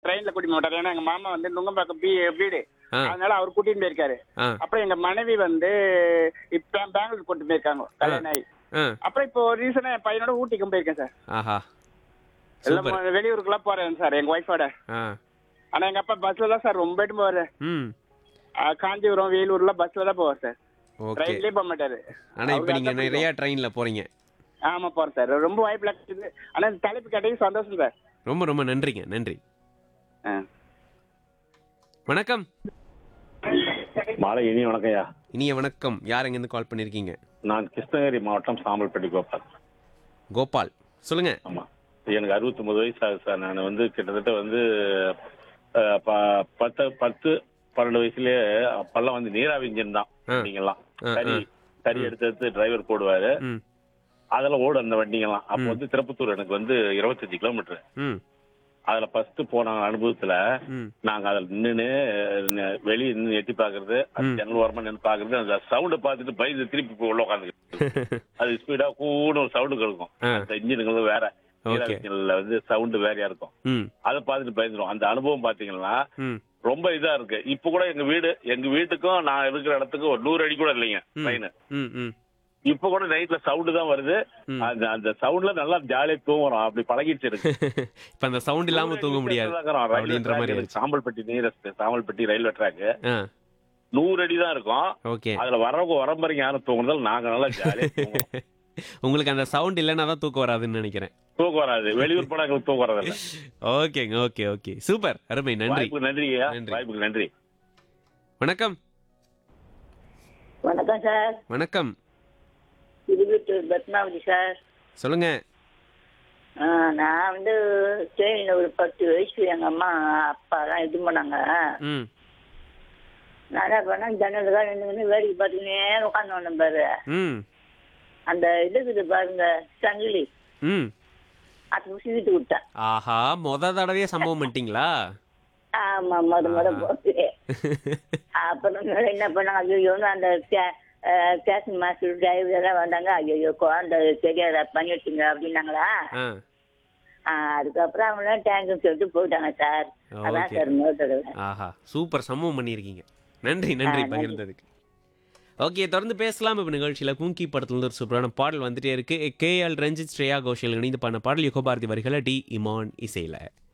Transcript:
ட்ரெயின்ல கூட்டிட்டு மாட்டாரு ஏன்னா எங்க மாமா வந்து நுங்கம்பாக்கம் பி வீடு ஆ. அதனால அவர் கூட்டிட்டு போயிருக்காரு ஆ அப்புறம் எங்க மனைவி வந்து இப்ப பெங்களூர் கூட்டிட்டு போயிருக்காங்க கல்யாணம் ஆகி ஆ அப்புறம் இப்போ ரீசனா என் பையனோட ஊட்டிக்கும் போயிருக்கேன் சார் ஆஹா எல்லாம் சூப்பர் வெளியூருக்குலாம் போறேன் சார் எங்க ஒய்ஃபோட ஆ ஆனா எங்க அப்பா பஸ்ல தான் சார் ரொம்ப போயிட்டு போவாரு ம் ஆ, காஞ்சிபுரம் வேலூர்ல பஸ்ல தான் போவார் சார் ஓகே ட்ரெயின்லயே போக மாட்டாரு ஆனா இப்போ நீங்க நிறைய ட்ரெயின்ல போறீங்க ஆமா போறேன் சார் ரொம்ப வாய்ப்பு கிடைச்சது ஆனா இந்த தலைப்பு கேட்டது சந்தோஷம் சார் ரொம்ப ரொம்ப நன்றிங்க நன்றி ஆ. வணக்கம் மாலை இனி வணக்கம்யா இனிய வணக்கம் யார் எங்கேருந்து கால் பண்ணியிருக்கீங்க நான் கிருஷ்ணகிரி மாவட்டம் சாம்பல்பட்டி கோபால் கோபால் சொல்லுங்க ஆமா எனக்கு அறுபத்தொன்பது வயசு ஆகுது சார் நான் வந்து கிட்டத்தட்ட வந்து அஹ், ப- பத்து பத்து பன்னெண்டு வயசுலயே அப்பெல்லாம் வந்து நீராவி இன்ஜின் தான் ஆ. வண்டிங்கெல்லாம் ஆ, சரி ஆ. சரி எடுத்து எடுத்து டிரைவர் போடுவாரு ம் அதுல ஓடும் அந்த வண்டிங்கெல்லாம் அப்போ ம். வந்து திருப்பத்தூர் எனக்கு வந்து இருபத்தஞ்சு கிலோமீட்டர் ம் அதுல ஃபர்ஸ்ட் போன அனுபவத்துல ம் நாங்க அதுல நின்னு வெளியே நின்று எட்டி பாக்குறது அது ம். ஜன்னல் ஓரமா நின்று பாக்குறது அந்த சவுண்ட பார்த்துட்டு பயந்து திருப்பி போய் உள்ள உட்காந்துக்கிட்டு அது ஸ்பீடா கூட ஒரு சவுண்டு கேட்கும் ஆ அந்த இன்ஜினுக்கு வேற ஓகே இன்ஜின்ல வந்து சவுண்ட் வேறையா இருக்கும் ம் அதை பார்த்துட்டு பயந்துரும் அந்த அனுபவம் பாத்தீங்கன்னா ம் ரொம்ப இதா இருக்கு இப்ப கூட எங்க வீடு எங்க வீட்டுக்கும் நான் இருக்கிற இடத்துக்கும் ஒரு நூறு அடி கூட இல்லைங்க ம். ட்ரெயின் ம் ம் இப்ப கூட நைட்ல சவுண்டு தான் வருது ம். அந்த அந்த சவுண்ட்ல நல்லா ஜாலியா தூங்குறோம் அப்படி பழகிடுச்சு இருக்கு இப்ப அந்த சவுண்ட் இல்லாம தூங்க முடியாது அப்படின்ற மாதிரி ஆயிடுச்சு. Sambalpatti nearest Sambalpatti railway track ஆ நூறு அடி தான் இருக்கும் ஓகே அதுல வரவங்க வரம்பறைங்க யாரும் தூங்குறதால நாங்க நல்லா ஜாலியா தூங்குறோம் உங்களுக்கு அந்த சவுண்ட் இல்லைன்னா தான் தூக்கம் வராதுன்னு நினைக்கிறேன் தூக்கம் வராது வெளியூர் போனா எங்களுக்கு தூக்கம் வராது ஓகேங்க ஓகே ஓகே சூப்பர் அருமை நன்றி வாய்ப்புக்கு நன்றிங்க நன்றி. வாய்ப்புக்கு நன்றி வணக்கம் வணக்கம் சார் வணக்கம் திருவீட்டூர் பத்மாவதி சார் சொல்லுங்க ஆ, நான் வந்து ட்ரெயினில் ஒரு பத்து வயசு எங்கள் அம்மா அப்பாலாம் இது பண்ணாங்க ம் நான் என்ன பண்ணேன் ஜன்னல் தான் நின்று வேடிக்கை பார்த்துக்கினே உட்காந்து வந்தேன் பாரு ம் அந்த இது இருக்குது பாருங்க சங்கிலி ம் அது முசிக்கிட்டு விட்டேன் ஆஹா மொத தடவையே சம்பவம் பண்ணிட்டீங்களா ஆமா முத முத போட்டு அப்புறம் என்ன பண்ணாங்க ஐயோ அந்த ஸ்டேஷன் மாஸ்டர் டிரைவர் எல்லாம் வந்தாங்க ஐயோ குழந்தை தெரியாத பண்ணி வச்சுங்க அப்படின்னாங்களா ஆ ஆ, அதுக்கப்புறம் அவங்களாம் டேங்க்னு சொல்லிட்டு போயிட்டாங்க சார் அதான் ஓகே சார் முதல் தடவை ஆஹா சூப்பர் சம்பவம் பண்ணியிருக்கீங்க நன்றி நன்றி ஆ, நன்றி. பகிர்ந்ததுக்கு ஓகே தொடர்ந்து பேசலாம் இப்போ நிகழ்ச்சியில் குங்கி படத்துல ஒரு சூப்பரான பாடல் வந்துட்டே இருக்கு கே எல் ரஞ்சித் ஸ்ரேயா கோஷல் இணைந்து பண்ண பாடல் யுகபாரதி வரிகளை டி இமான் இசையில்